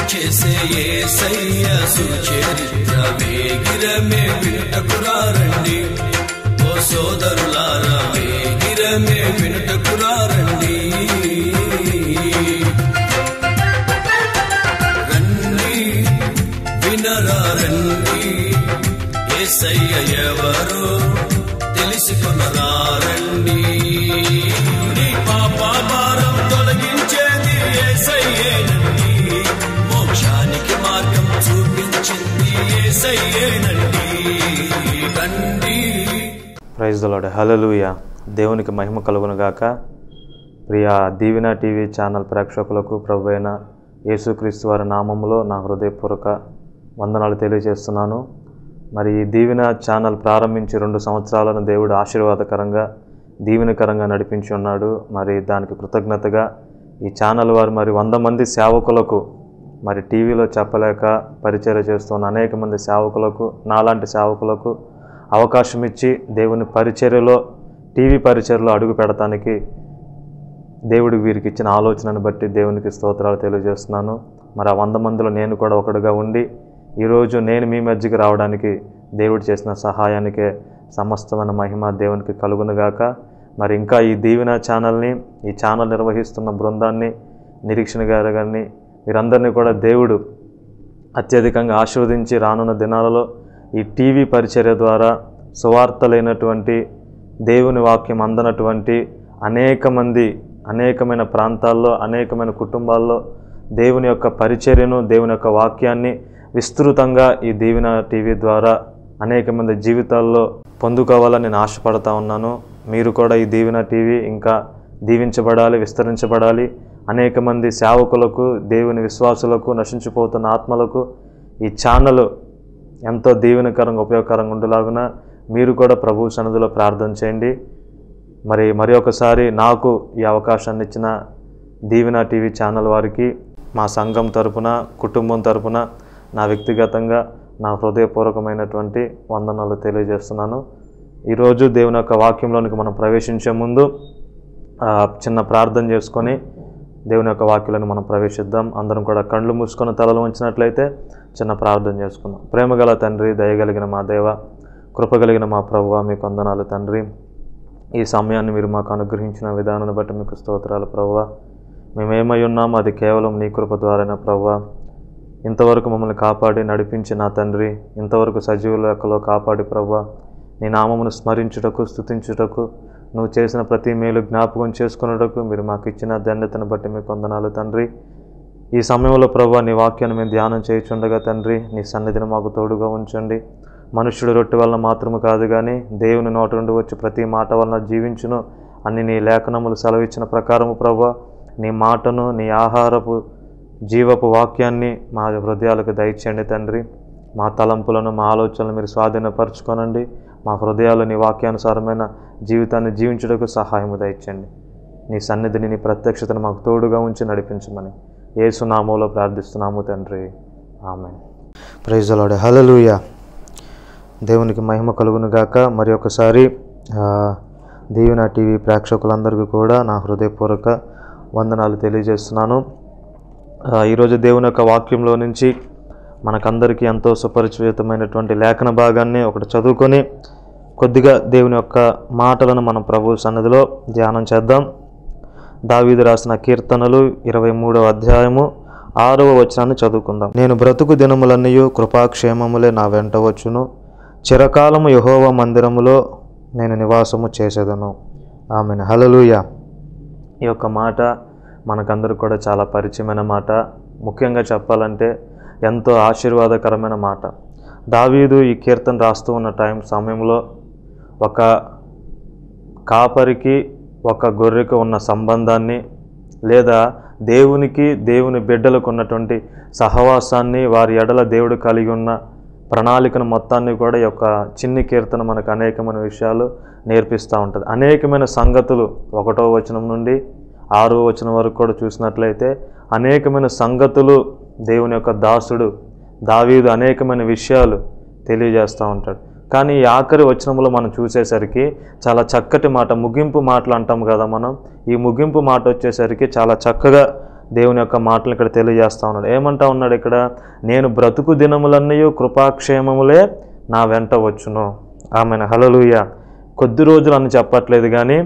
చేసే ఏసయ్య సుచరిత్ర వేగిరమే వినుటకురారండి ఓ సోదరులారా వేగిరమే వినుటకురారండి రండి వినరా రండి ఏసయ్య ఎవరో తెలుసుకునరా రండి నీ పాప భారం తొలగించేది ఏసయ్యేనండి మోక్షానికి మార్గం చూపించింది ఏసయ్యేనండి రండి ప్రైజ్ దలాడు హలలుయ దేవునికి మహిమ కలుగును గాక ప్రియ దీవెన టీవీ ఛానల్ ప్రేక్షకులకు ప్రభు అయిన యేసుక్రీస్తు వారి నామములో నా హృదయపూర్వక వందనాలు తెలియజేస్తున్నాను మరి ఈ దీవెన ఛానల్ ప్రారంభించి రెండు సంవత్సరాలను దేవుడు ఆశీర్వాదకరంగా దీవెనకరంగా నడిపించి ఉన్నాడు మరి దానికి కృతజ్ఞతగా ఈ ఛానల్ వారు మరి వంద మంది సేవకులకు మరి టీవీలో చెప్పలేక పరిచయం చేస్తున్న అనేక మంది సేవకులకు నాలాంటి సేవకులకు అవకాశం ఇచ్చి దేవుని పరిచర్యలో టీవీ పరిచర్యలో అడుగు పెడతానికి దేవుడు వీరికి ఇచ్చిన ఆలోచనను బట్టి దేవునికి స్తోత్రాలు తెలియజేస్తున్నాను మరి ఆ వంద మందిలో నేను కూడా ఒకడుగా ఉండి ఈరోజు నేను మీ మధ్యకి రావడానికి దేవుడు చేసిన సహాయానికే సమస్తమైన మహిమ దేవునికి కలుగునుగాక మరి ఇంకా ఈ దీవెన ఛానల్ని ఈ ఛానల్ నిర్వహిస్తున్న బృందాన్ని నిరీక్షణ గారు గారిని వీరందరినీ కూడా దేవుడు అత్యధికంగా ఆశీర్వదించి రానున్న దినాలలో ఈ టీవీ పరిచర్య ద్వారా సువార్తలైనటువంటి దేవుని వాక్యం అందనటువంటి అనేక మంది అనేకమైన ప్రాంతాల్లో అనేకమైన కుటుంబాల్లో దేవుని యొక్క పరిచర్యను దేవుని యొక్క వాక్యాన్ని విస్తృతంగా ఈ దీవెన టీవీ ద్వారా అనేక మంది జీవితాల్లో పొందుకోవాలని నేను ఆశపడతా ఉన్నాను మీరు కూడా ఈ దీవెన టీవీ ఇంకా దీవించబడాలి విస్తరించబడాలి అనేక మంది సేవకులకు దేవుని విశ్వాసులకు నశించిపోతున్న ఆత్మలకు ఈ ఛానల్ ఎంతో దీవెనకరంగా ఉపయోగకరంగా ఉండేలాగున మీరు కూడా ప్రభు సన్నిధిలో ప్రార్థన చేయండి మరి మరి ఒకసారి నాకు ఈ అవకాశాన్ని ఇచ్చిన దీవెన టీవీ ఛానల్ వారికి మా సంఘం తరపున కుటుంబం తరపున నా వ్యక్తిగతంగా నా హృదయపూర్వకమైనటువంటి వందనాలు తెలియజేస్తున్నాను ఈరోజు దేవుని యొక్క వాక్యంలోనికి మనం ప్రవేశించే ముందు ఆ, చిన్న ప్రార్థన చేసుకొని దేవుని యొక్క వాక్యాలను మనం ప్రవేశిద్దాం అందరం కూడా కళ్ళు మూసుకొని తలలు ఉంచినట్లయితే చిన్న ప్రార్థన చేసుకుందాం ప్రేమగల తండ్రి దయగలిగిన మా దేవ కృపగలిగిన మా ప్రభువ మీకు వందనాలు తండ్రి ఈ సమయాన్ని మీరు మాకు అనుగ్రహించిన విధానాన్ని బట్టి మీకు స్తోత్రాలు ప్రభువ మేమేమై ఉన్నామో అది కేవలం నీ కృప ద్వారానే ప్రభువ ఇంతవరకు మమ్మల్ని కాపాడి నడిపించి నా తండ్రి ఇంతవరకు సజీవుల లెక్కలో కాపాడి ప్రభువ నీ నామమును స్మరించుటకు స్తుతించుటకు నువ్వు చేసిన ప్రతి మేలు జ్ఞాపకం చేసుకున్నటకు మీరు మాకు ఇచ్చిన ధన్యతను బట్టి మీకు వందనాలు తండ్రి ఈ సమయంలో ప్రభు నీ వాక్యాన్ని మేము ధ్యానం చేయుచుండగా తండ్రి నీ సన్నిధిని మాకు తోడుగా ఉంచండి మనుష్యుడు రొట్టె వలన మాత్రము కాదు కానీ దేవుని నోట నుండి వచ్చి ప్రతి మాట వలన జీవించును అన్ని నీ లేఖనములు సెలవిచ్చిన ప్రకారము ప్రభు నీ మాటను నీ ఆహారపు జీవపు వాక్యాన్ని మా హృదయాలకు దయచేయండి తండ్రి మా తలంపులను మా ఆలోచనలు మీరు స్వాధీనపరచుకోనండి మా హృదయాలు నీ వాక్యానుసారమైన జీవితాన్ని జీవించుటకు సహాయము దయచేయండి నీ సన్నిధిని నీ ప్రత్యక్షతను మాకు తోడుగా ఉంచి నడిపించమని ఏసునామంలో ప్రార్థిస్తున్నాము తండ్రి ఆమె ప్రైజ్ అలాడే హలలుయ దేవునికి మహిమ కలుగును గాక మరి ఒకసారి ఆ, దీవెన టీవీ ప్రేక్షకులందరికీ కూడా నా హృదయపూర్వక వందనాలు తెలియజేస్తున్నాను ఆ, ఈరోజు దేవుని యొక్క వాక్యంలో నుంచి మనకందరికీ ఎంతో సుపరిచితమైనటువంటి లేఖన భాగాన్ని ఒకటి చదువుకొని కొద్దిగా దేవుని యొక్క మాటలను మనం ప్రభు సన్నిధిలో ధ్యానం చేద్దాం దావీదు రాసిన కీర్తనలు ఇరవై మూడవ అధ్యాయము ఆరవ వచనాన్ని చదువుకుందాం నేను బ్రతుకు దినములన్నీ కృపాక్షేమములే నా వెంట వచ్చును చిరకాలము యహోవ మందిరములో నేను నివాసము చేసేదను ఆమెను హలలుయ ఈ యొక్క మాట మనకందరూ కూడా చాలా పరిచయమైన మాట ముఖ్యంగా చెప్పాలంటే ఎంతో ఆశీర్వాదకరమైన మాట దావీదు ఈ కీర్తన రాస్తూ ఉన్న టైం సమయంలో ఒక కాపరికి ఒక గొర్రెకు ఉన్న సంబంధాన్ని లేదా దేవునికి దేవుని బిడ్డలకు ఉన్నటువంటి సహవాసాన్ని వారి ఎడల దేవుడు కలిగి ఉన్న ప్రణాళికను మొత్తాన్ని కూడా ఈ యొక్క చిన్ని కీర్తన మనకు అనేకమైన విషయాలు నేర్పిస్తూ ఉంటుంది అనేకమైన సంగతులు ఒకటో వచనం నుండి ఆరో వచనం వరకు కూడా చూసినట్లయితే అనేకమైన సంగతులు దేవుని యొక్క దాసుడు దావీదు అనేకమైన విషయాలు తెలియజేస్తూ ఉంటాడు కానీ ఈ ఆఖరి వచనంలో మనం చూసేసరికి చాలా చక్కటి మాట ముగింపు మాటలు అంటాం కదా మనం ఈ ముగింపు మాట వచ్చేసరికి చాలా చక్కగా దేవుని యొక్క మాటలు ఇక్కడ తెలియజేస్తా ఉన్నాడు ఏమంటా ఉన్నాడు ఇక్కడ నేను బ్రతుకు దినములన్నీ కృపాక్షేమములే నా వెంట వచ్చును ఆమెను హలలుయ కొద్ది రోజులు అని చెప్పట్లేదు కానీ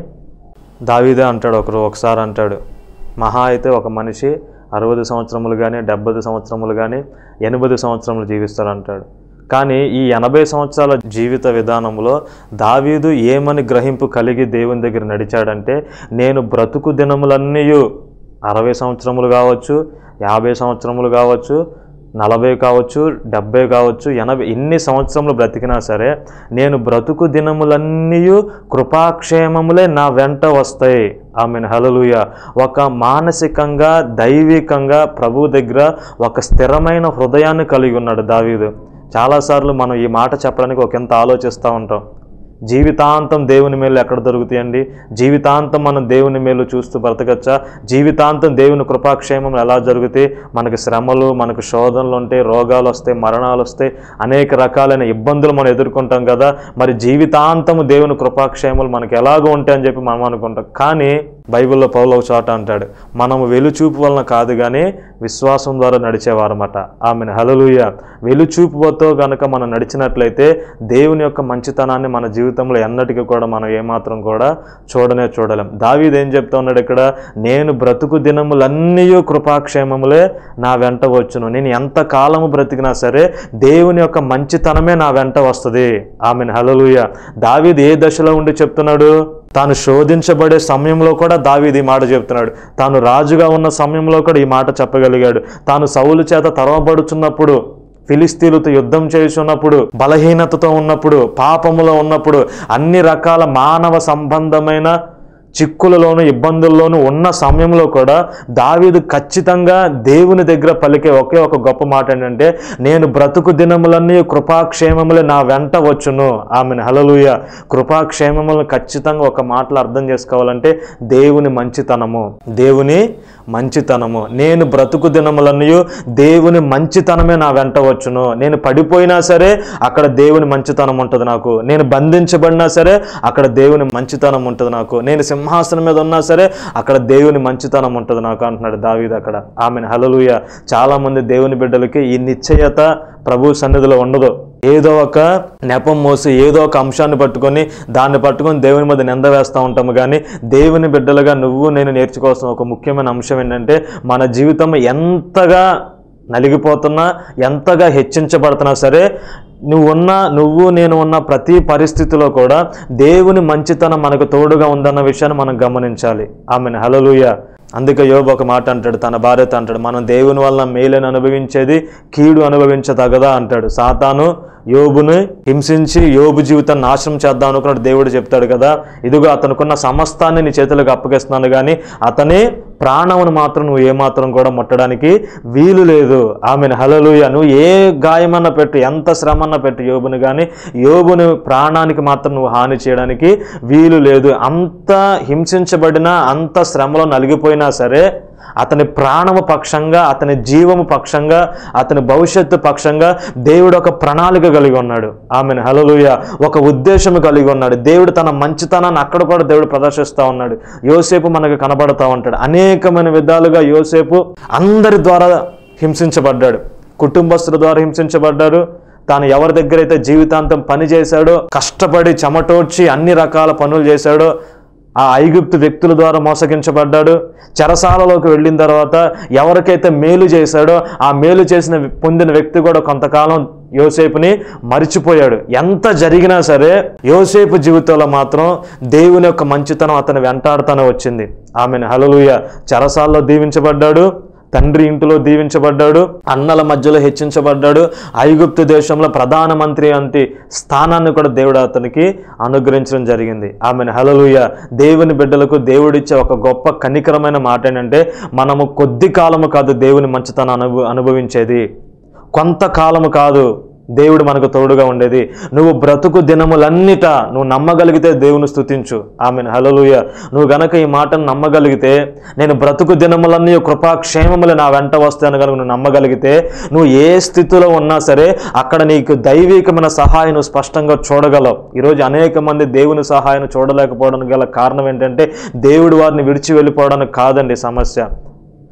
దావీదే అంటాడు ఒకరు ఒకసారి అంటాడు మహా అయితే ఒక మనిషి అరవై సంవత్సరములు కానీ డెబ్బై సంవత్సరములు కానీ ఎనభై సంవత్సరములు జీవిస్తాడు అంటాడు కానీ ఈ ఎనభై సంవత్సరాల జీవిత విధానంలో దావీదు ఏమని గ్రహింపు కలిగి దేవుని దగ్గర నడిచాడంటే నేను బ్రతుకు దినములన్నీ అరవై సంవత్సరములు కావచ్చు యాభై సంవత్సరములు కావచ్చు నలభై కావచ్చు డెబ్బై కావచ్చు ఎనభై ఎన్ని సంవత్సరములు బ్రతికినా సరే నేను బ్రతుకు దినములన్నీ కృపాక్షేమములే నా వెంట వస్తాయి ఆమెను హలలుయ ఒక మానసికంగా దైవికంగా ప్రభు దగ్గర ఒక స్థిరమైన హృదయాన్ని కలిగి ఉన్నాడు దావీదు చాలాసార్లు మనం ఈ మాట చెప్పడానికి ఒక ఎంత ఆలోచిస్తూ ఉంటాం జీవితాంతం దేవుని మేలు ఎక్కడ దొరుకుతాయండి జీవితాంతం మనం దేవుని మేలు చూస్తూ బ్రతకచ్చా జీవితాంతం దేవుని కృపాక్షేమం ఎలా జరుగుతాయి మనకి శ్రమలు మనకు శోధనలు ఉంటాయి రోగాలు వస్తాయి మరణాలు వస్తాయి అనేక రకాలైన ఇబ్బందులు మనం ఎదుర్కొంటాం కదా మరి జీవితాంతము దేవుని కృపాక్షేమాలు మనకి ఎలాగో ఉంటాయని చెప్పి మనం అనుకుంటాం కానీ బైబిల్లో పౌలు ఒక చోట అంటాడు మనము వెలుచూపు వలన కాదు కానీ విశ్వాసం ద్వారా నడిచేవారన్నమాట ఆమెను హలలుయ వెలుచూపుతో గనక మనం నడిచినట్లయితే దేవుని యొక్క మంచితనాన్ని మన జీవితంలో ఎన్నటికీ కూడా మనం ఏమాత్రం కూడా చూడనే చూడలేం దావీదు ఏం చెప్తా ఉన్నాడు ఇక్కడ నేను బ్రతుకు దినములన్నీ కృపాక్షేమములే నా వెంట వచ్చును నేను ఎంత కాలము బ్రతికినా సరే దేవుని యొక్క మంచితనమే నా వెంట వస్తుంది ఆమెను హలలుయ దావీదు ఏ దశలో ఉండి చెప్తున్నాడు తాను శోధించబడే సమయంలో కూడా దావీదు ఈ మాట చెప్తున్నాడు తాను రాజుగా ఉన్న సమయంలో కూడా ఈ మాట చెప్పగలిగాడు తాను సౌలు చేత తరవబడుచున్నప్పుడు ఫిలిస్తీన్లతో యుద్ధం చేస్తున్నప్పుడు బలహీనతతో ఉన్నప్పుడు పాపములో ఉన్నప్పుడు అన్ని రకాల మానవ సంబంధమైన చిక్కులలోను ఇబ్బందుల్లోనూ ఉన్న సమయంలో కూడా దావీదు ఖచ్చితంగా దేవుని దగ్గర పలికే ఒకే ఒక గొప్ప మాట ఏంటంటే నేను బ్రతుకు దినములన్నీ కృపాక్షేమములే నా వెంట వచ్చును ఆమెను హలలుయ కృపాక్షేమములను ఖచ్చితంగా ఒక మాటలు అర్థం చేసుకోవాలంటే దేవుని మంచితనము దేవుని మంచితనము నేను బ్రతుకు దినములన్నీ దేవుని మంచితనమే నా వెంట వచ్చును నేను పడిపోయినా సరే అక్కడ దేవుని మంచితనం ఉంటుంది నాకు నేను బంధించబడినా సరే అక్కడ దేవుని మంచితనం ఉంటుంది నాకు నేను సింహాసనం మీద ఉన్నా సరే అక్కడ దేవుని మంచితనం ఉంటుంది నాకు అంటున్నాడు దావీద్ అక్కడ ఆమెను హలలుయ చాలామంది దేవుని బిడ్డలకి ఈ నిశ్చయత ప్రభు సన్నిధిలో ఉండదు ఏదో ఒక నెపం మోసి ఏదో ఒక అంశాన్ని పట్టుకొని దాన్ని పట్టుకొని దేవుని మీద నింద వేస్తూ ఉంటాము కానీ దేవుని బిడ్డలుగా నువ్వు నేను నేర్చుకోవాల్సిన ఒక ముఖ్యమైన అంశం ఏంటంటే మన జీవితం ఎంతగా నలిగిపోతున్నా ఎంతగా హెచ్చించబడుతున్నా సరే నువ్వు ఉన్న నువ్వు నేను ఉన్న ప్రతి పరిస్థితిలో కూడా దేవుని మంచితనం మనకు తోడుగా ఉందన్న విషయాన్ని మనం గమనించాలి ఆమెను హలలుయ అందుకే యోబు ఒక మాట అంటాడు తన భార్యతో అంటాడు మనం దేవుని వలన మేలుని అనుభవించేది కీడు అనుభవించదగదా అంటాడు సాతాను యోబుని హింసించి యోబు జీవితాన్ని నాశనం చేద్దాం అనుకున్నాడు దేవుడు చెప్తాడు కదా ఇదిగో అతనుకున్న సమస్తాన్ని నీ చేతులకు అప్పగిస్తున్నాను కానీ అతని ప్రాణమును మాత్రం నువ్వు ఏమాత్రం కూడా ముట్టడానికి వీలు లేదు ఆమెను హలలుయ నువ్వు ఏ గాయమన్నా పెట్టు ఎంత శ్రమన్నా పెట్టు యోబుని కానీ యోబుని ప్రాణానికి మాత్రం నువ్వు హాని చేయడానికి వీలు లేదు అంత హింసించబడినా అంత శ్రమలో నలిగిపోయినా సరే అతని ప్రాణము పక్షంగా అతని జీవము పక్షంగా అతని భవిష్యత్తు పక్షంగా దేవుడు ఒక ప్రణాళిక కలిగి ఉన్నాడు ఆమెను హలలుయ ఒక ఉద్దేశము కలిగి ఉన్నాడు దేవుడు తన మంచితనాన్ని అక్కడ కూడా దేవుడు ప్రదర్శిస్తూ ఉన్నాడు యోసేపు మనకు కనబడతా ఉంటాడు అనేకమైన విధాలుగా యోసేపు అందరి ద్వారా హింసించబడ్డాడు కుటుంబస్తుల ద్వారా హింసించబడ్డారు తాను ఎవరి దగ్గర అయితే జీవితాంతం పని చేశాడో కష్టపడి చెమటోడ్చి అన్ని రకాల పనులు చేశాడో ఆ ఐగుప్తు వ్యక్తుల ద్వారా మోసగించబడ్డాడు చెరసాలలోకి వెళ్ళిన తర్వాత ఎవరికైతే మేలు చేశాడో ఆ మేలు చేసిన పొందిన వ్యక్తి కూడా కొంతకాలం యోసేపుని మరిచిపోయాడు ఎంత జరిగినా సరే యోసేపు జీవితంలో మాత్రం దేవుని యొక్క మంచితనం అతను వెంటాడుతూనే వచ్చింది ఆమెను హలలుయ చెరసాల్లో దీవించబడ్డాడు తండ్రి ఇంటిలో దీవించబడ్డాడు అన్నల మధ్యలో హెచ్చించబడ్డాడు ఐగుప్తు దేశంలో ప్రధానమంత్రి అంటి స్థానాన్ని కూడా దేవుడు అతనికి అనుగ్రహించడం జరిగింది ఆమెను హలలుయ దేవుని బిడ్డలకు దేవుడిచ్చే ఒక గొప్ప కనికరమైన మాట ఏంటంటే మనము కొద్ది కాలము కాదు దేవుని మంచితనం అనుభవ అనుభవించేది కొంతకాలము కాదు దేవుడు మనకు తోడుగా ఉండేది నువ్వు బ్రతుకు దినములన్నిట నువ్వు నమ్మగలిగితే దేవుని స్తుతించు ఆమెను హలలుయ నువ్వు గనక ఈ మాటను నమ్మగలిగితే నేను బ్రతుకు దినములన్నీ కృపాక్షేమములు నా వెంట వస్తాను కనుక నువ్వు నమ్మగలిగితే నువ్వు ఏ స్థితిలో ఉన్నా సరే అక్కడ నీకు దైవికమైన సహాయం నువ్వు స్పష్టంగా చూడగలవు ఈరోజు అనేక మంది దేవుని సహాయం చూడలేకపోవడానికి గల కారణం ఏంటంటే దేవుడు వారిని విడిచి వెళ్ళిపోవడానికి కాదండి సమస్య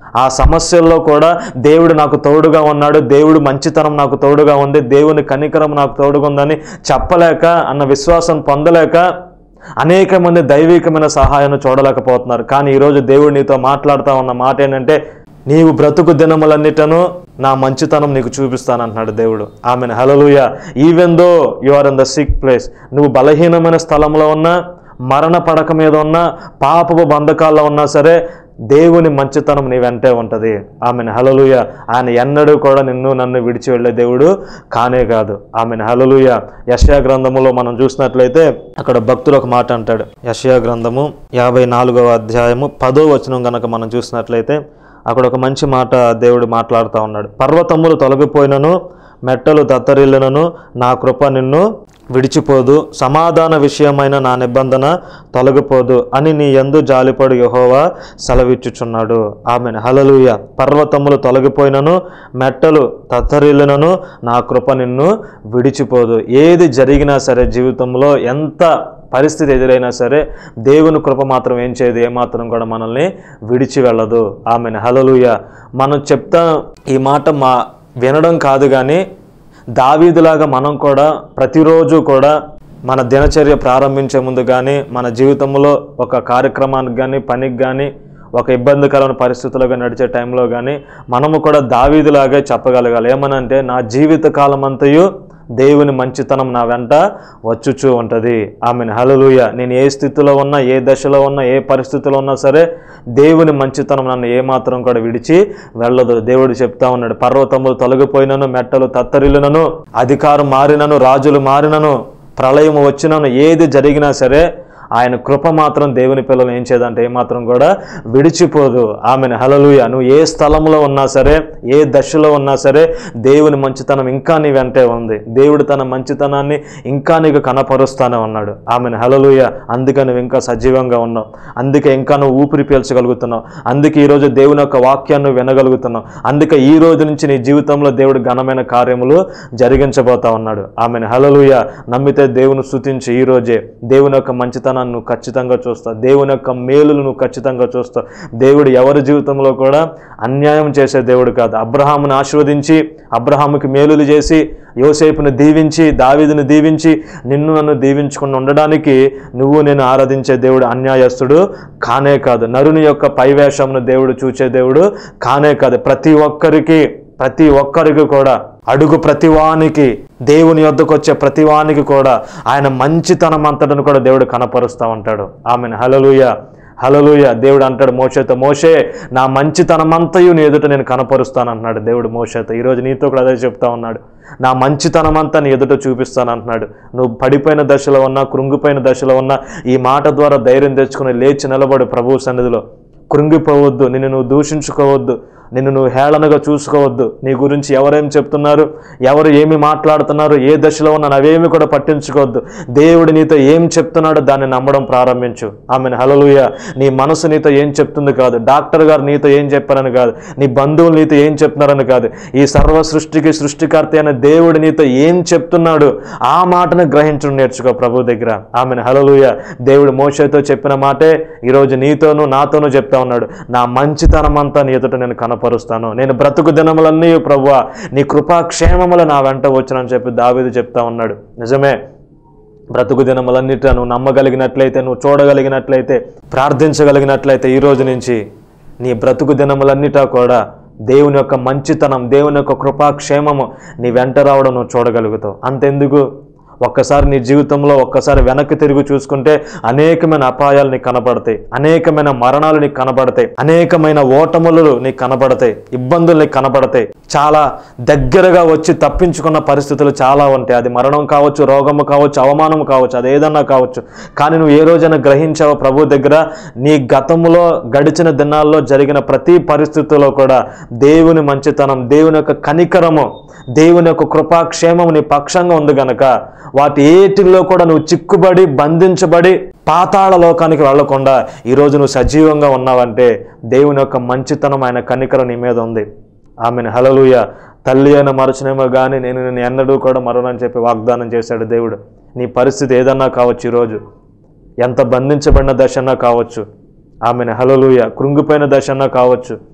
ఆ సమస్యల్లో కూడా దేవుడు నాకు తోడుగా ఉన్నాడు దేవుడు మంచితనం నాకు తోడుగా ఉంది దేవుని కనికరం నాకు తోడుగా ఉందని చెప్పలేక అన్న విశ్వాసం పొందలేక అనేక మంది దైవికమైన సహాయాన్ని చూడలేకపోతున్నారు కానీ ఈరోజు దేవుడు నీతో మాట్లాడుతూ ఉన్న మాట ఏంటంటే నీవు బ్రతుకు దినములన్నిటను నా మంచితనం నీకు చూపిస్తానంటున్నాడు దేవుడు ఆమెను hallelujah even though you are in the sick place నువ్వు బలహీనమైన స్థలంలో ఉన్నా మరణ పడక మీద ఉన్నా పాపపు బంధకాల్లో ఉన్నా సరే దేవుని మంచితనం నీ వెంటే ఉంటుంది ఆమెను హలలుయ ఆయన ఎన్నడూ కూడా నిన్ను నన్ను విడిచి వెళ్ళే దేవుడు కానే కాదు ఆమెను హలలుయ యశయా గ్రంథములో మనం చూసినట్లయితే అక్కడ భక్తులు ఒక మాట అంటాడు యశయా గ్రంథము యాభై నాలుగవ అధ్యాయము పదో వచనం గనక మనం చూసినట్లయితే అక్కడ ఒక మంచి మాట దేవుడు మాట్లాడుతూ ఉన్నాడు పర్వతములు తొలగిపోయినను మెట్టలు దత్తరిల్లినను నా కృప నిన్ను విడిచిపోదు సమాధాన విషయమైన నా నిబంధన తొలగిపోదు అని నీ ఎందు జాలిపడు యహోవా సెలవిచ్చుచున్నాడు ఆమె హలలుయ పర్వతములు తొలగిపోయినను మెట్టలు తత్తరిల్లినను నా కృప నిన్ను విడిచిపోదు ఏది జరిగినా సరే జీవితంలో ఎంత పరిస్థితి ఎదురైనా సరే దేవుని కృప మాత్రం ఏం చేయదు ఏమాత్రం కూడా మనల్ని విడిచి వెళ్ళదు ఆమెను హలలుయ మనం చెప్తా ఈ మాట మా వినడం కాదు కానీ దావీదులాగా మనం కూడా ప్రతిరోజు కూడా మన దినచర్య ప్రారంభించే ముందు కానీ మన జీవితంలో ఒక కార్యక్రమానికి కానీ పనికి కానీ ఒక ఇబ్బందికరమైన పరిస్థితులుగా నడిచే టైంలో కానీ మనము కూడా దావీదులాగే చెప్పగలగాలి ఏమనంటే నా జీవిత కాలం అంతయు దేవుని మంచితనం నా వెంట వచ్చుచూ ఉంటుంది ఆమెను హలలుయ నేను ఏ స్థితిలో ఉన్నా ఏ దశలో ఉన్నా ఏ పరిస్థితిలో ఉన్నా సరే దేవుని మంచితనం నన్ను ఏమాత్రం కూడా విడిచి వెళ్ళదు దేవుడు చెప్తా ఉన్నాడు పర్వతములు తొలగిపోయినను మెట్టలు తత్తరిల్లినను అధికారం మారినను రాజులు మారినను ప్రళయం వచ్చినను ఏది జరిగినా సరే ఆయన కృప మాత్రం దేవుని పిల్లలు ఏం చేయదంటే ఏమాత్రం కూడా విడిచిపోదు ఆమెను హలలుయ నువ్వు ఏ స్థలంలో ఉన్నా సరే ఏ దశలో ఉన్నా సరే దేవుని మంచితనం ఇంకా నీ వెంటే ఉంది దేవుడు తన మంచితనాన్ని ఇంకా నీకు కనపరుస్తానే ఉన్నాడు ఆమెను హలలుయ అందుకే నువ్వు ఇంకా సజీవంగా ఉన్నావు అందుకే ఇంకా నువ్వు ఊపిరి పీల్చగలుగుతున్నావు అందుకే ఈరోజు దేవుని యొక్క వాక్యాన్ని నువ్వు వినగలుగుతున్నావు అందుకే ఈ రోజు నుంచి నీ జీవితంలో దేవుడు ఘనమైన కార్యములు జరిగించబోతా ఉన్నాడు ఆమెను హలలుయ నమ్మితే దేవుని స్తుతించి ఈ రోజే దేవుని యొక్క మంచితనాన్ని నువ్వు ఖచ్చితంగా చూస్తావు దేవుని యొక్క మేలులు నువ్వు ఖచ్చితంగా చూస్తావు దేవుడు ఎవరి జీవితంలో కూడా అన్యాయం చేసే దేవుడు కాదు అబ్రహాముని ఆశీర్వదించి అబ్రహాముకి మేలులు చేసి యోసేపును దీవించి దావీదును దీవించి నిన్ను నన్ను దీవించుకుని ఉండడానికి నువ్వు నేను ఆరాధించే దేవుడు అన్యాయస్తుడు కానే కాదు నరుని యొక్క పైవేషమును దేవుడు చూచే దేవుడు కానే కాదు ప్రతి ఒక్కరికి ప్రతి ఒక్కరికి కూడా అడుగు ప్రతివానికి దేవుని యొద్దకు వచ్చే ప్రతివానికి కూడా ఆయన మంచితనం అంతటను కూడా దేవుడు కనపరుస్తూ ఉంటాడు ఆమెను హలలుయ హలలుయ దేవుడు అంటాడు మోషేతో మోషే నా మంచితనమంతయు నీ ఎదుట నేను కనపరుస్తాను అంటున్నాడు దేవుడు మోషేతో ఈరోజు నీతో కూడా అదే చెప్తా ఉన్నాడు నా మంచితనమంతా నీ ఎదుట చూపిస్తాను అంటున్నాడు నువ్వు పడిపోయిన దశలో ఉన్నా కృంగిపోయిన దశలో ఉన్నా ఈ మాట ద్వారా ధైర్యం తెచ్చుకుని లేచి నిలబడు ప్రభువు సన్నిధిలో కృంగిపోవద్దు నిన్ను నువ్వు దూషించుకోవద్దు నిన్ను నువ్వు హేళనగా చూసుకోవద్దు నీ గురించి ఎవరేం చెప్తున్నారు ఎవరు ఏమి మాట్లాడుతున్నారు ఏ దశలో ఉన్నా అవేమి కూడా పట్టించుకోవద్దు దేవుడు నీతో ఏం చెప్తున్నాడో దాన్ని నమ్మడం ప్రారంభించు ఆమెను హలలుయ నీ మనసు నీతో ఏం చెప్తుంది కాదు డాక్టర్ గారు నీతో ఏం చెప్పారని కాదు నీ బంధువులు నీతో ఏం చెప్తున్నారని కాదు ఈ సర్వ సృష్టికి సృష్టికర్త అయిన దేవుడు నీతో ఏం చెప్తున్నాడు ఆ మాటను గ్రహించడం నేర్చుకో ప్రభు దగ్గర ఆమెను హలలుయ దేవుడు మోషతో చెప్పిన మాటే ఈరోజు నీతోనూ నాతోనూ చెప్తా ఉన్నాడు నా మంచితనం అంతా నీ ఎదుట నేను కనపరుస్తాను నేను బ్రతుకు దినములన్నీ ప్రభువా నీ కృపాక్షేమములు నా వెంట వచ్చునని చెప్పి దావీదు చెప్తా ఉన్నాడు నిజమే బ్రతుకు దినములన్నిటి నువ్వు నమ్మగలిగినట్లయితే నువ్వు చూడగలిగినట్లయితే ప్రార్థించగలిగినట్లయితే ఈ రోజు నుంచి నీ బ్రతుకు దినములన్నిటా కూడా దేవుని యొక్క మంచితనం దేవుని యొక్క కృపాక్షేమము నీ వెంట రావడం నువ్వు చూడగలుగుతావు అంతెందుకు ఒక్కసారి నీ జీవితంలో ఒక్కసారి వెనక్కి తిరిగి చూసుకుంటే అనేకమైన అపాయాలు నీకు కనబడతాయి అనేకమైన మరణాలు నీకు కనబడతాయి అనేకమైన ఓటములు నీకు కనబడతాయి ఇబ్బందులు నీకు కనబడతాయి చాలా దగ్గరగా వచ్చి తప్పించుకున్న పరిస్థితులు చాలా ఉంటాయి అది మరణం కావచ్చు రోగము కావచ్చు అవమానం కావచ్చు అది ఏదన్నా కావచ్చు కానీ నువ్వు ఏ రోజైనా గ్రహించావో ప్రభు దగ్గర నీ గతంలో గడిచిన దినాల్లో జరిగిన ప్రతి పరిస్థితుల్లో కూడా దేవుని మంచితనం దేవుని యొక్క కనికరము దేవుని యొక్క కృపాక్షేమం నీ పక్షంగా ఉంది గనక వాటి ఏటిలో కూడా నువ్వు చిక్కుబడి బంధించబడి పాతాళ లోకానికి వెళ్లకుండా ఈరోజు నువ్వు సజీవంగా ఉన్నావంటే దేవుని యొక్క మంచితనం ఆయన కనికరం నీ మీద ఉంది ఆమెను హలలుయ తల్లి అయిన మరచనేమో కానీ నేను నేను ఎన్నడూ కూడా మరోనని చెప్పి వాగ్దానం చేశాడు దేవుడు నీ పరిస్థితి ఏదన్నా కావచ్చు ఈరోజు ఎంత బంధించబడిన దశన్నా కావచ్చు ఆమెను హలలుయ కృంగిపోయిన దశన్నా కావచ్చు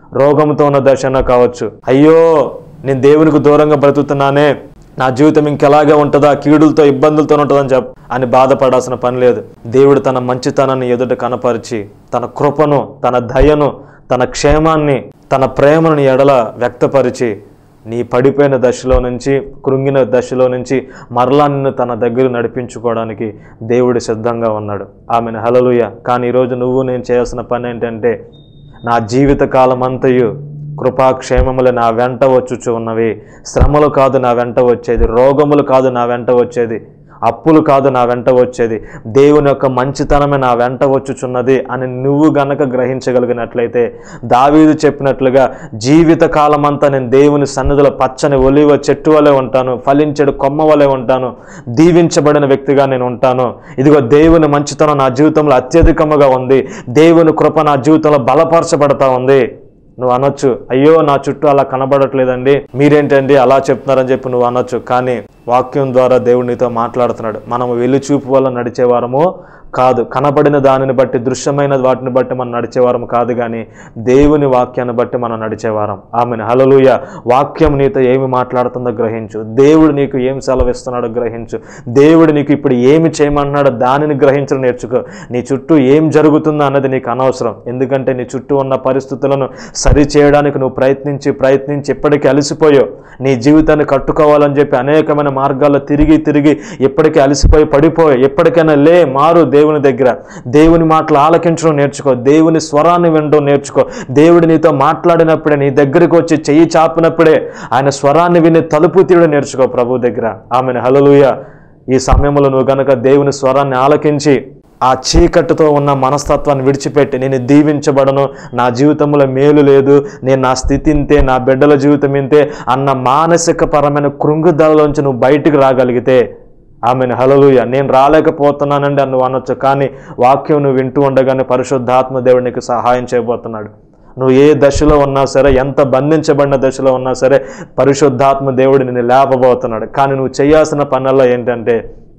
రోగంతో ఉన్న దశన కావచ్చు అయ్యో నేను దేవునికి దూరంగా బ్రతుకుతున్నానే నా జీవితం ఇంకెలాగే ఉంటుందా కీడులతో ఇబ్బందులతో ఉంటుందని చెప్ప అని బాధపడాల్సిన పని లేదు దేవుడు తన మంచితనాన్ని ఎదుట కనపరిచి తన కృపను తన దయను తన క్షేమాన్ని తన ప్రేమను నీ ఎడల వ్యక్తపరిచి నీ పడిపోయిన దశలో నుంచి కృంగిన దశలో నుంచి మరలా నిన్ను తన దగ్గర నడిపించుకోవడానికి దేవుడు సిద్ధంగా ఉన్నాడు ఆమెను హలలుయ కానీ ఈరోజు నువ్వు నేను చేయాల్సిన పని ఏంటంటే నా జీవిత కాలం అంతయు కృపాక్షేమములు నా వెంట వచ్చుచు ఉన్నవి శ్రమలు కాదు నా వెంట వచ్చేది రోగములు కాదు నా వెంట వచ్చేది అప్పులు కాదు నా వెంట వచ్చేది దేవుని యొక్క మంచితనమే నా వెంట వచ్చుచున్నది అని నువ్వు గనక గ్రహించగలిగినట్లయితే దావీదు చెప్పినట్లుగా జీవిత కాలమంతా నేను దేవుని సన్నిధిలో పచ్చని ఒలివ చెట్టు వలె ఉంటాను ఫలించడు కొమ్మ వలె ఉంటాను దీవించబడిన వ్యక్తిగా నేను ఉంటాను ఇదిగో దేవుని మంచితనం నా జీవితంలో అత్యధికముగా ఉంది దేవుని కృప నా జీవితంలో బలపరచబడతా ఉంది నువ్వు అనొచ్చు అయ్యో నా చుట్టూ అలా కనబడట్లేదండి మీరేంటండి అలా చెప్తున్నారని చెప్పి నువ్వు అనొచ్చు కానీ వాక్యం ద్వారా దేవుడు నీతో మాట్లాడుతున్నాడు మనం వెళ్లి చూపు వల్ల నడిచేవారము కాదు కనబడిన దానిని బట్టి దృశ్యమైన వాటిని బట్టి మనం నడిచేవారం కాదు కానీ దేవుని వాక్యాన్ని బట్టి మనం నడిచేవారం ఆమెను హలలుయ వాక్యం నీతో ఏమి మాట్లాడుతుందో గ్రహించు దేవుడు నీకు ఏం సెలవిస్తున్నాడో గ్రహించు దేవుడు నీకు ఇప్పుడు ఏమి చేయమన్నాడో దానిని గ్రహించడం నేర్చుకో నీ చుట్టూ ఏం జరుగుతుందో అన్నది నీకు అనవసరం ఎందుకంటే నీ చుట్టూ ఉన్న పరిస్థితులను సరి చేయడానికి నువ్వు ప్రయత్నించి ప్రయత్నించి ఎప్పటికీ అలసిపోయావు నీ జీవితాన్ని కట్టుకోవాలని చెప్పి అనేకమైన మార్గాల్లో తిరిగి తిరిగి ఎప్పటికీ అలసిపోయి పడిపోయి ఎప్పటికైనా లే మారు దేవుని దగ్గర దేవుని మాటలు ఆలకించడం నేర్చుకో దేవుని స్వరాన్ని వినడం నేర్చుకో దేవుడు నీతో మాట్లాడినప్పుడే నీ దగ్గరికి వచ్చి చెయ్యి చాపినప్పుడే ఆయన స్వరాన్ని విని తలుపు తీయడం నేర్చుకో ప్రభు దగ్గర ఆమెను హలలుయ ఈ సమయంలో నువ్వు గనక దేవుని స్వరాన్ని ఆలకించి ఆ చీకటితో ఉన్న మనస్తత్వాన్ని విడిచిపెట్టి నేను దీవించబడను నా జీవితంలో మేలు లేదు నేను నా స్థితి ఇంతే నా బిడ్డల జీవితం ఇంతే అన్న మానసిక పరమైన కృంగుదలలోంచి నువ్వు బయటికి రాగలిగితే ఆమెను హలలుయ నేను రాలేకపోతున్నానండి అని నువ్వు అనొచ్చు కానీ వాక్యం నువ్వు వింటూ ఉండగానే పరిశుద్ధాత్మ దేవుడు నీకు సహాయం చేయబోతున్నాడు నువ్వు ఏ దశలో ఉన్నా సరే ఎంత బంధించబడిన దశలో ఉన్నా సరే పరిశుద్ధాత్మ దేవుడు నిన్ను లేపబోతున్నాడు కానీ నువ్వు చేయాల్సిన పనుల్లో ఏంటంటే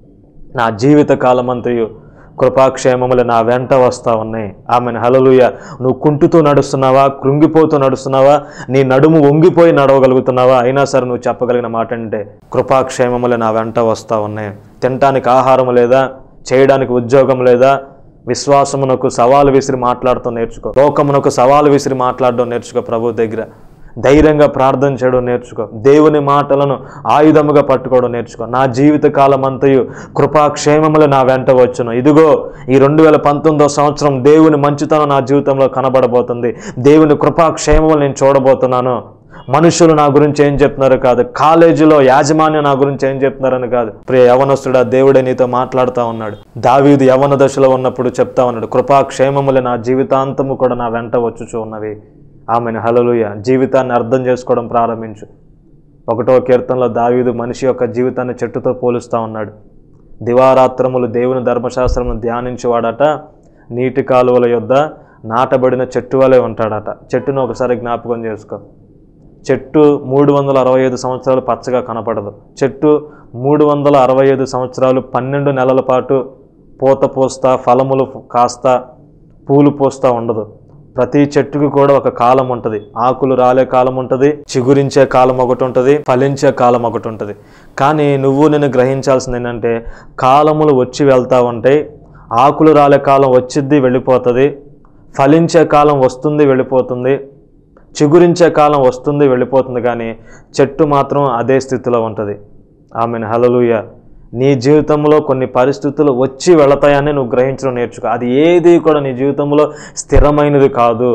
నా జీవిత కాలమంతయు కృపాక్షేమములు నా వెంట వస్తా ఉన్నాయి ఆమెను హలలుయ నువ్వు కుంటుతూ నడుస్తున్నావా కృంగిపోతూ నడుస్తున్నావా నీ నడుము వంగిపోయి నడవగలుగుతున్నావా అయినా సరే నువ్వు చెప్పగలిగిన మాట అంటే కృపాక్షేమములు నా వెంట వస్తా ఉన్నాయి తినటానికి ఆహారం లేదా చేయడానికి ఉద్యోగం లేదా విశ్వాసమునకు సవాలు విసిరి మాట్లాడటం నేర్చుకో లోకమునకు సవాలు విసిరి మాట్లాడడం నేర్చుకో ప్రభు దగ్గర ధైర్యంగా ప్రార్థన చేయడం నేర్చుకో దేవుని మాటలను ఆయుధముగా పట్టుకోవడం నేర్చుకో నా జీవిత కాలం అంతయు కృపాక్షేమములు నా వెంట వచ్చును ఇదిగో ఈ రెండు వేల పంతొమ్మిదో సంవత్సరం దేవుని మంచితనం నా జీవితంలో కనబడబోతుంది దేవుని కృపాక్షేమములు నేను చూడబోతున్నాను మనుషులు నా గురించి ఏం చెప్తున్నారు కాదు కాలేజీలో యాజమాన్యం నా గురించి ఏం చెప్తున్నారని కాదు ప్రియ యవనస్తుడా దేవుడే నీతో మాట్లాడుతూ ఉన్నాడు దావీదు యవన దశలో ఉన్నప్పుడు చెప్తా ఉన్నాడు కృపాక్షేమములు నా జీవితాంతము కూడా నా వెంట వచ్చుచూ ఉన్నవి ఆమెను హలలుయ జీవితాన్ని అర్థం చేసుకోవడం ప్రారంభించు ఒకటో కీర్తనలో దావీదు మనిషి యొక్క జీవితాన్ని చెట్టుతో పోలుస్తూ ఉన్నాడు దివారాత్రములు దేవుని ధర్మశాస్త్రమును ధ్యానించేవాడట నీటి కాలువల యొద్ద నాటబడిన చెట్టు వలె ఉంటాడట చెట్టును ఒకసారి జ్ఞాపకం చేసుకో చెట్టు మూడు వందల అరవై ఐదు సంవత్సరాలు పచ్చగా కనపడదు చెట్టు మూడు వందల అరవై ఐదు సంవత్సరాలు పన్నెండు నెలల పాటు పూత పోస్తా ఫలములు కాస్తా పూలు పోస్తా ఉండదు ప్రతి చెట్టుకి కూడా ఒక కాలం ఉంటుంది ఆకులు రాలే కాలం ఉంటుంది చిగురించే కాలం ఒకటి ఉంటుంది ఫలించే కాలం ఒకటి ఉంటుంది కానీ నువ్వు నేను గ్రహించాల్సింది ఏంటంటే కాలములు వచ్చి వెళ్తా ఉంటాయి ఆకులు రాలే కాలం వచ్చిద్ది వెళ్ళిపోతుంది ఫలించే కాలం వస్తుంది వెళ్ళిపోతుంది చిగురించే కాలం వస్తుంది వెళ్ళిపోతుంది కానీ చెట్టు మాత్రం అదే స్థితిలో ఉంటుంది ఆమెను హలలుయ నీ జీవితంలో కొన్ని పరిస్థితులు వచ్చి వెళతాయని నువ్వు గ్రహించడం నేర్చుకో అది ఏది కూడా నీ జీవితంలో స్థిరమైనది కాదు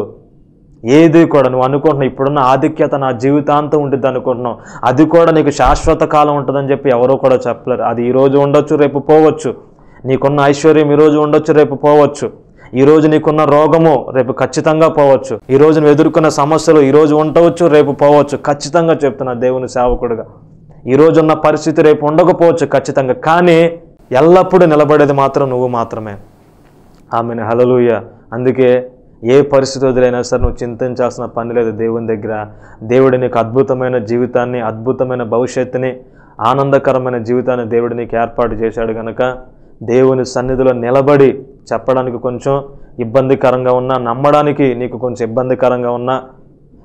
ఏది కూడా నువ్వు అనుకుంటున్నావు ఇప్పుడున్న ఆధిక్యత నా జీవితాంతం ఉంటుంది అనుకుంటున్నావు అది కూడా నీకు శాశ్వత కాలం ఉంటుందని చెప్పి ఎవరో కూడా చెప్పలేరు అది ఈ రోజు ఉండొచ్చు రేపు పోవచ్చు నీకున్న ఐశ్వర్యం ఈ రోజు ఉండొచ్చు రేపు పోవచ్చు ఈ రోజు నీకున్న రోగము రేపు ఖచ్చితంగా పోవచ్చు ఈ రోజు నువ్వు ఎదుర్కొన్న సమస్యలు ఈ రోజు ఉండవచ్చు రేపు పోవచ్చు ఖచ్చితంగా చెప్తున్నా దేవుని సేవకుడుగా ఈ రోజు ఉన్న పరిస్థితి రేపు ఉండకపోవచ్చు ఖచ్చితంగా కానీ ఎల్లప్పుడూ నిలబడేది మాత్రం నువ్వు మాత్రమే ఆమెను హలలుయ అందుకే ఏ పరిస్థితి ఎదురైనా సరే నువ్వు చింతించాల్సిన పని లేదు దేవుని దగ్గర దేవుడు నీకు అద్భుతమైన జీవితాన్ని అద్భుతమైన భవిష్యత్తుని ఆనందకరమైన జీవితాన్ని దేవుడు నీకు ఏర్పాటు చేశాడు కనుక దేవుని సన్నిధిలో నిలబడి చెప్పడానికి కొంచెం ఇబ్బందికరంగా ఉన్నా నమ్మడానికి నీకు కొంచెం ఇబ్బందికరంగా ఉన్నా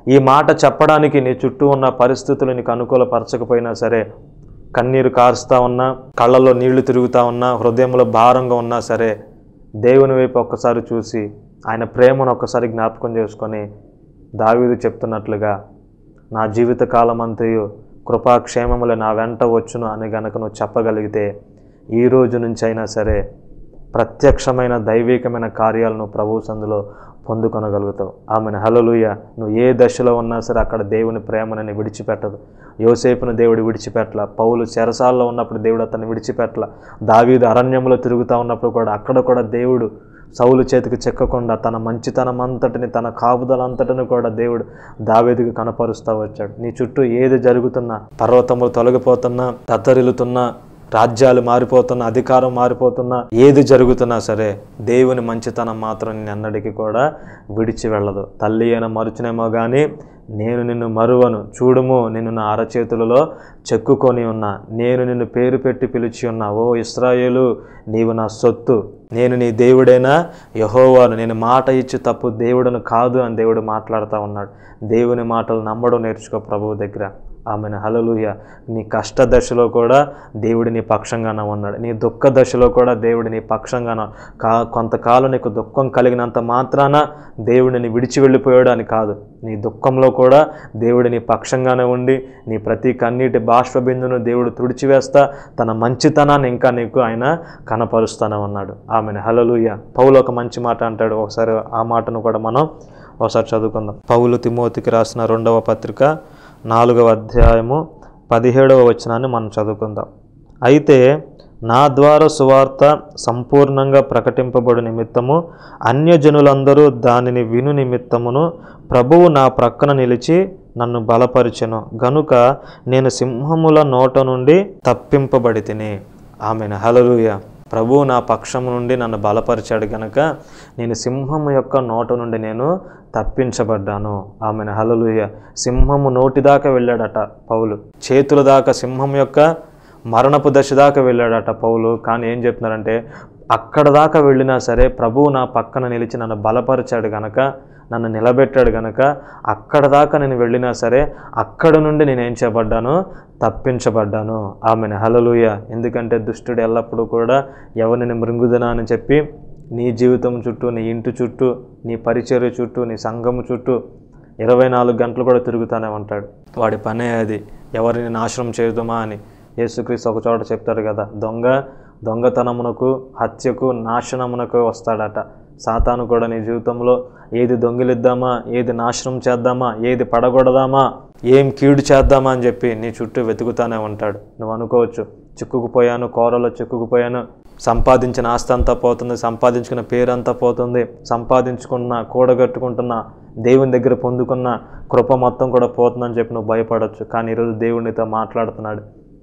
ఈ మాట చెప్పడానికి నీ చుట్టూ ఉన్న పరిస్థితులు నీకు అనుకూలపరచకపోయినా సరే కన్నీరు కారుస్తూ ఉన్నా కళ్ళల్లో నీళ్లు తిరుగుతూ ఉన్నా హృదయంలో భారంగా ఉన్నా సరే దేవుని వైపు ఒక్కసారి చూసి ఆయన ప్రేమను ఒక్కసారి జ్ఞాపకం చేసుకొని దావీదు చెప్తున్నట్లుగా నా జీవిత కాలమంతయు కృపాక్షేమములు నా వెంట వచ్చును అని గనక నువ్వు చెప్పగలిగితే ఈ రోజు నుంచి అయినా సరే ప్రత్యక్షమైన దైవికమైన కార్యాలను ప్రభు సందులో పొందుకొనగలుగుతావు ఆమెను హలలుయ నువ్వు ఏ దశలో ఉన్నా సరే అక్కడ దేవుని ప్రేమని విడిచిపెట్టదు యోసేపును దేవుడు విడిచిపెట్టల పౌలు చెరసాల్లో ఉన్నప్పుడు దేవుడు అతన్ని విడిచిపెట్టల దావీదు అరణ్యంలో తిరుగుతూ ఉన్నప్పుడు కూడా అక్కడ కూడా దేవుడు సౌలు చేతికి చెక్కకుండా తన మంచితనం అంతటిని తన కాపుదల అంతటిని కూడా దేవుడు దావేదికి కనపరుస్తూ వచ్చాడు నీ చుట్టూ ఏది జరుగుతున్నా పర్వతములు తొలగిపోతున్నా తత్తరిల్లుతున్నా రాజ్యాలు మారిపోతున్నా అధికారం మారిపోతున్నా ఏది జరుగుతున్నా సరే దేవుని మంచితనం మాత్రం నేను అన్నటికీ కూడా విడిచి వెళ్ళదు తల్లి అయిన మరుచునేమో కానీ నేను నిన్ను మరువను చూడుము నిన్ను నా అరచేతులలో చెక్కుకొని ఉన్నా నేను నిన్ను పేరు పెట్టి పిలిచి ఉన్నా ఓ ఇస్రాయేలు నీవు నా సొత్తు నేను నీ దేవుడైనా యహోవాను నేను మాట ఇచ్చి తప్పు దేవుడను కాదు అని దేవుడు మాట్లాడుతూ ఉన్నాడు దేవుని మాటలు నమ్మడం నేర్చుకో ప్రభువు దగ్గర ఆమెను హలలుయ నీ కష్ట దశలో కూడా దేవుడి నీ పక్షంగానే ఉన్నాడు నీ దుఃఖ దశలో కూడా దేవుడి నీ పక్షంగానే కా కొంతకాలం నీకు దుఃఖం కలిగినంత మాత్రాన దేవుడిని విడిచి వెళ్ళిపోయాడు అని కాదు నీ దుఃఖంలో కూడా దేవుడి నీ పక్షంగానే ఉండి నీ ప్రతి కన్నీటి బాష్పబిందును దేవుడు తుడిచివేస్తా తన మంచితనాన్ని ఇంకా నీకు ఆయన కనపరుస్తానే ఉన్నాడు ఆమెను హలలుయ పౌలు ఒక మంచి మాట అంటాడు ఒకసారి ఆ మాటను కూడా మనం ఒకసారి చదువుకుందాం పౌలు తిమోతికి రాసిన రెండవ పత్రిక నాలుగవ అధ్యాయము పదిహేడవ వచనాన్ని మనం చదువుకుందాం అయితే నా ద్వారా సువార్త సంపూర్ణంగా ప్రకటింపబడు నిమిత్తము అన్యజనులందరూ దానిని విను నిమిత్తమును ప్రభువు నా ప్రక్కన నిలిచి నన్ను బలపరిచెను గనుక నేను సింహముల నోట నుండి తప్పింపబడి తిని ఆమెను హలలుయ ప్రభువు నా పక్షము నుండి నన్ను బలపరిచాడు గనక నేను సింహము యొక్క నోట నుండి నేను తప్పించబడ్డాను ఆమెను హలలుయ సింహము నోటి దాకా వెళ్ళాడట పౌలు చేతుల దాకా సింహం యొక్క మరణపు దశ దాకా వెళ్ళాడట పౌలు కానీ ఏం చెప్తున్నారంటే అక్కడ దాకా వెళ్ళినా సరే ప్రభువు నా పక్కన నిలిచి నన్ను బలపరిచాడు గనక నన్ను నిలబెట్టాడు గనక అక్కడ దాకా నేను వెళ్ళినా సరే అక్కడ నుండి నేను ఏం చేయబడ్డాను తప్పించబడ్డాను ఆమెను హలలుయ ఎందుకంటే దుష్టుడు ఎల్లప్పుడూ కూడా ఎవరిని మృంగుదనా అని చెప్పి నీ జీవితం చుట్టూ నీ ఇంటి చుట్టూ నీ పరిచర్య చుట్టూ నీ సంఘము చుట్టూ ఇరవై నాలుగు గంటలు కూడా తిరుగుతూనే ఉంటాడు వాడి పనే అది ఎవరిని నాశనం చేద్దామా అని యేసుక్రీస్తు ఒక చోట చెప్తాడు కదా దొంగ దొంగతనమునకు హత్యకు నాశనమునకు వస్తాడట సాతాను కూడా నీ జీవితంలో ఏది దొంగిలిద్దామా ఏది నాశనం చేద్దామా ఏది పడగొడదామా ఏం కీడు చేద్దామా అని చెప్పి నీ చుట్టూ వెతుకుతానే ఉంటాడు నువ్వు అనుకోవచ్చు చిక్కుకుపోయాను కోరలో చిక్కుకుపోయాను సంపాదించిన ఆస్తి అంతా పోతుంది సంపాదించుకున్న పేరంతా పోతుంది సంపాదించుకున్న కూడగట్టుకుంటున్న దేవుని దగ్గర పొందుకున్న కృప మొత్తం కూడా పోతుందని చెప్పి నువ్వు భయపడవచ్చు కానీ ఈరోజు దేవునితో మాట్లాడుతున్నాడు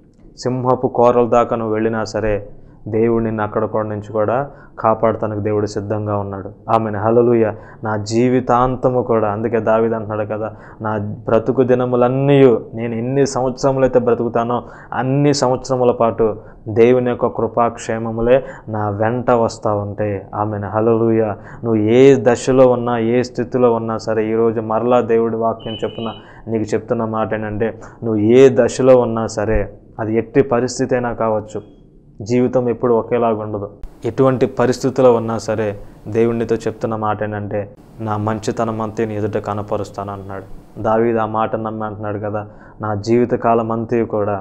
సింహపు కోరల దాకా నువ్వు వెళ్ళినా సరే దేవుడు నిన్ను అక్కడ కూడా నుంచి కూడా కాపాడటానికి దేవుడు సిద్ధంగా ఉన్నాడు ఆమెను హలలుయ నా జీవితాంతము కూడా అందుకే దావిది అంటున్నాడు కదా నా బ్రతుకు దినములన్నీ నేను ఎన్ని సంవత్సరములైతే బ్రతుకుతానో అన్ని సంవత్సరముల పాటు దేవుని యొక్క కృపాక్షేమములే నా వెంట వస్తూ ఉంటాయి ఆమెను హలలుయ నువ్వు ఏ దశలో ఉన్నా ఏ స్థితిలో ఉన్నా సరే ఈరోజు మరలా దేవుడి వాక్యం చెప్పున నీకు చెప్తున్న మాట ఏంటంటే నువ్వు ఏ దశలో ఉన్నా సరే అది ఎట్టి పరిస్థితి అయినా కావచ్చు జీవితం ఎప్పుడు ఒకేలాగా ఉండదు ఎటువంటి పరిస్థితుల్లో ఉన్నా సరే దేవునితో చెప్తున్న మాట ఏంటంటే నా మంచితనం అంతే నీ ఎదుట కనపరుస్తాను అంటున్నాడు దావీదు ఆ మాట నమ్మి అంటున్నాడు కదా నా జీవితకాలం అంతే కూడా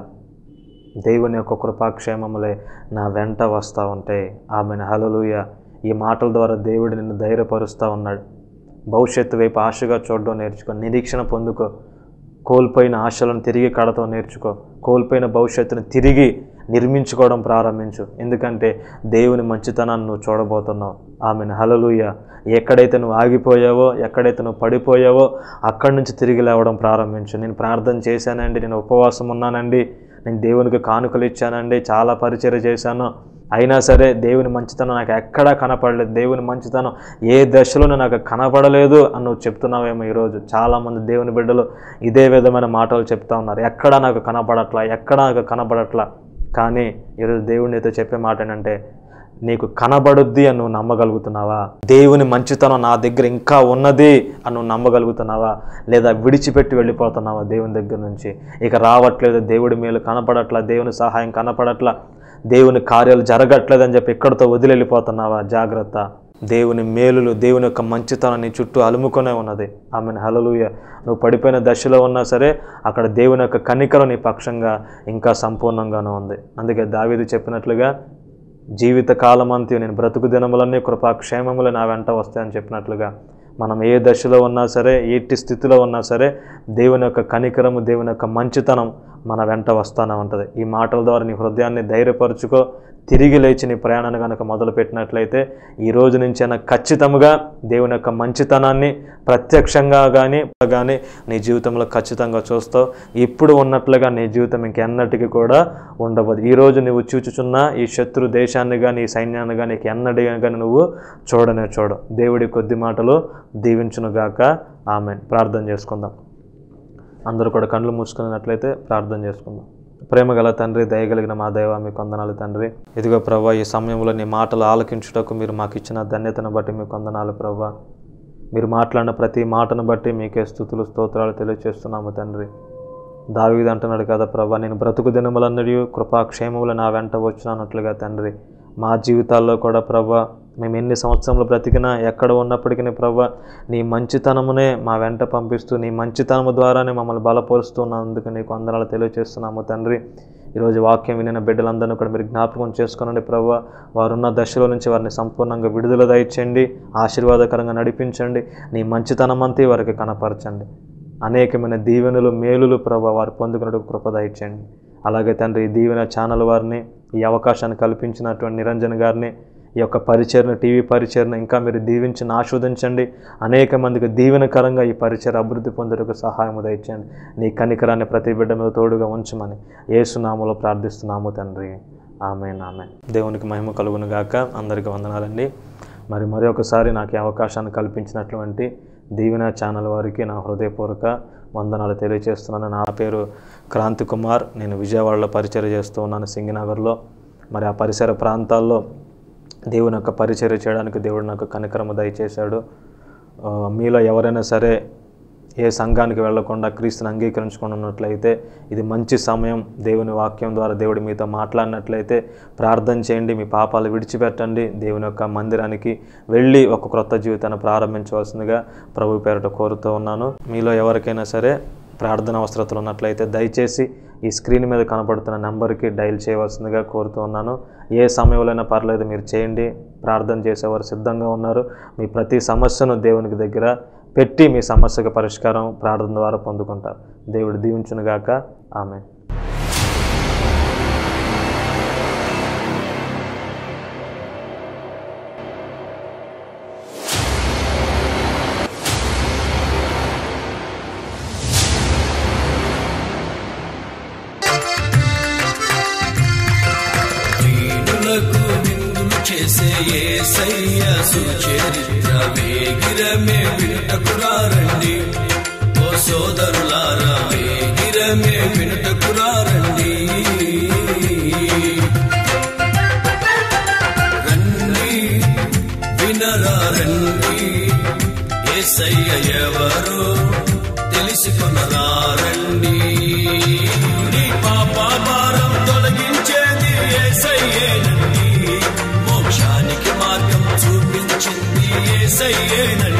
దేవుని యొక్క కృపాక్షేమములే నా వెంట వస్తూ ఉంటాయి ఆమెను హలలుయ ఈ మాటల ద్వారా దేవుడు నిన్ను ధైర్యపరుస్తూ ఉన్నాడు భవిష్యత్తు వైపు ఆశగా చూడడం నేర్చుకో నిరీక్షణ పొందుకో కోల్పోయిన ఆశలను తిరిగి కడతాం నేర్చుకో కోల్పోయిన భవిష్యత్తును తిరిగి నిర్మించుకోవడం ప్రారంభించు ఎందుకంటే దేవుని మంచితనాన్ని నువ్వు చూడబోతున్నావు ఆమెను హలలుయ ఎక్కడైతే నువ్వు ఆగిపోయావో ఎక్కడైతే నువ్వు పడిపోయావో అక్కడి నుంచి తిరిగి లేవడం ప్రారంభించు నేను ప్రార్థన చేశానండి నేను ఉపవాసం ఉన్నానండి నేను దేవునికి కానుకలు ఇచ్చానండి చాలా పరిచయం చేశాను అయినా సరే దేవుని మంచితనం నాకు ఎక్కడా కనపడలేదు దేవుని మంచితనం ఏ దశలోనూ నాకు కనపడలేదు అని నువ్వు చెప్తున్నావేమో ఈరోజు చాలామంది దేవుని బిడ్డలు ఇదే విధమైన మాటలు చెప్తా ఉన్నారు ఎక్కడా నాకు కనపడట్లా ఎక్కడా నాకు కనపడట్లా కానీ ఈరోజు దేవుడు నీతో చెప్పే మాట ఏంటంటే నీకు కనబడుద్ది అని నువ్వు నమ్మగలుగుతున్నావా దేవుని మంచితనం నా దగ్గర ఇంకా ఉన్నది అని నువ్వు నమ్మగలుగుతున్నావా లేదా విడిచిపెట్టి వెళ్ళిపోతున్నావా దేవుని దగ్గర నుంచి ఇక రావట్లేదు దేవుడి మేలు కనపడట్లా దేవుని సహాయం కనపడట్లా దేవుని కార్యాలు జరగట్లేదని చెప్పి ఇక్కడితో వదిలి వెళ్ళిపోతున్నావా జాగ్రత్త దేవుని మేలులు దేవుని యొక్క మంచితనం నీ చుట్టూ అలుముకొనే ఉన్నది ఆమెను హలలుయ నువ్వు పడిపోయిన దశలో ఉన్నా సరే అక్కడ దేవుని యొక్క కనికరం నీ పక్షంగా ఇంకా సంపూర్ణంగానే ఉంది అందుకే దావీదు చెప్పినట్లుగా జీవిత కాలమంతి నేను బ్రతుకు దినములన్నీ కృపాక్షేమములు నా వెంట వస్తాయని చెప్పినట్లుగా మనం ఏ దశలో ఉన్నా సరే ఎట్టి స్థితిలో ఉన్నా సరే దేవుని యొక్క కనికరము దేవుని యొక్క మంచితనం మన వెంట వస్తానే ఉంటుంది ఈ మాటల ద్వారా నీ హృదయాన్ని ధైర్యపరచుకో తిరిగి లేచి నీ ప్రయాణాన్ని కనుక మొదలుపెట్టినట్లయితే ఈ రోజు నుంచైనా ఖచ్చితంగా దేవుని యొక్క మంచితనాన్ని ప్రత్యక్షంగా కానీ కానీ నీ జీవితంలో ఖచ్చితంగా చూస్తావు ఇప్పుడు ఉన్నట్లుగా నీ జీవితం ఇంకెన్నటికీ కూడా ఉండబోదు ఈ రోజు నువ్వు చూచుచున్న ఈ శత్రు దేశాన్ని కానీ ఈ సైన్యాన్ని కానీ నీకు ఎన్నటిగా కానీ నువ్వు చూడనే చూడు దేవుడి కొద్ది మాటలు దీవించునుగాక ఆమె ప్రార్థన చేసుకుందాం అందరూ కూడా కళ్ళు మూసుకున్నట్లయితే ప్రార్థన చేసుకుందాం ప్రేమ గల తండ్రి దయగలిగిన మా దైవ మీ కొందనాలు తండ్రి ఇదిగో ప్రభా ఈ సమయంలో నీ మాటలు ఆలకించుటకు మీరు మాకు ఇచ్చిన ధన్యతను బట్టి మీ కొందనాలు ప్రభా మీరు మాట్లాడిన ప్రతి మాటను బట్టి మీకే స్థుతులు స్తోత్రాలు తెలియజేస్తున్నాము తండ్రి దావీదు అంటున్నాడు కదా ప్రభా నేను బ్రతుకు దినములన్నది కృపాక్షేమములు నా వెంట వచ్చినట్లుగా తండ్రి మా జీవితాల్లో కూడా ప్రభా మేము ఎన్ని సంవత్సరములు బ్రతికినా ఎక్కడ ఉన్నప్పటికీ ప్రభా నీ మంచితనమునే మా వెంట పంపిస్తూ నీ మంచితనము ద్వారానే మమ్మల్ని బలపరుస్తున్నందుకు నీకు అందరాలు తెలియజేస్తున్నాము తండ్రి ఈరోజు వాక్యం వినిన బిడ్డలందరినీ కూడా మీరు జ్ఞాపకం చేసుకునండి ప్రభు వారున్న దశలో నుంచి వారిని సంపూర్ణంగా విడుదల దయచేయండి ఆశీర్వాదకరంగా నడిపించండి నీ మంచితనం అంతా వారికి కనపరచండి అనేకమైన దీవెనలు మేలులు ప్రభు వారు పొందుకున్నట్టు కృప దయచేయండి అలాగే తండ్రి ఈ దీవెన ఛానల్ వారిని ఈ అవకాశాన్ని కల్పించినటువంటి నిరంజన్ గారిని ఈ యొక్క పరిచయను టీవీ పరిచయను ఇంకా మీరు దీవించిన ఆస్వాదించండి అనేక మందికి దీవెనకరంగా ఈ పరిచయం అభివృద్ధి పొందుటకు సహాయం దయచేయండి నీ కనికరాన్ని ప్రతి బిడ్డ మీద తోడుగా ఉంచమని ఏసునామలో ప్రార్థిస్తున్నాము తండ్రి ఆమె ఆమె దేవునికి మహిమ కలుగును గాక అందరికీ వందనాలండి మరి మరి ఒకసారి నాకు ఈ అవకాశాన్ని కల్పించినటువంటి దీవెన ఛానల్ వారికి నా హృదయపూర్వక వందనాలు తెలియజేస్తున్నాను నా పేరు క్రాంతి కుమార్ నేను విజయవాడలో పరిచయం చేస్తూ ఉన్నాను సింగినగర్లో మరి ఆ పరిసర ప్రాంతాల్లో దేవుని యొక్క పరిచర్య చేయడానికి దేవుడు నాకు కనికరము దయచేశాడు ఆ, మీలో ఎవరైనా సరే ఏ సంఘానికి వెళ్లకుండా క్రీస్తుని అంగీకరించుకొని ఉన్నట్లయితే ఇది మంచి సమయం దేవుని వాక్యం ద్వారా దేవుడి మీతో మాట్లాడినట్లయితే ప్రార్థన చేయండి మీ పాపాలు విడిచిపెట్టండి దేవుని యొక్క మందిరానికి వెళ్ళి ఒక క్రొత్త జీవితాన్ని ప్రారంభించవలసిందిగా ప్రభు పేరట కోరుతూ ఉన్నాను మీలో ఎవరికైనా సరే ప్రార్థన అవసరతలు ఉన్నట్లయితే దయచేసి ఈ స్క్రీన్ మీద కనపడుతున్న నెంబర్కి డైల్ చేయవలసిందిగా కోరుతూ ఉన్నాను ఏ సమయంలోనైనా పర్లేదు మీరు చేయండి ప్రార్థన చేసేవారు సిద్ధంగా ఉన్నారు మీ ప్రతి సమస్యను దేవునికి దగ్గర పెట్టి మీ సమస్యకు పరిష్కారం ప్రార్థన ద్వారా పొందుకుంటారు దేవుడు దీవించునుగాక ఆమె దీనులకు విందులు చేసే ఏసయ్య సుచరిత్ర వేగిరమే వినుటకురారండి ఓ సోదరులారా వేగిరమే వినుటకురారండి రండి వినరా రండి ఏసయ్య ఎవరో తెలుసుకునరా రండి నీ పాప భారం తొలగించేది ఏసయ్యేనండి మోక్షానికి మార్గం చూపించింది ఏసయ్యేనండి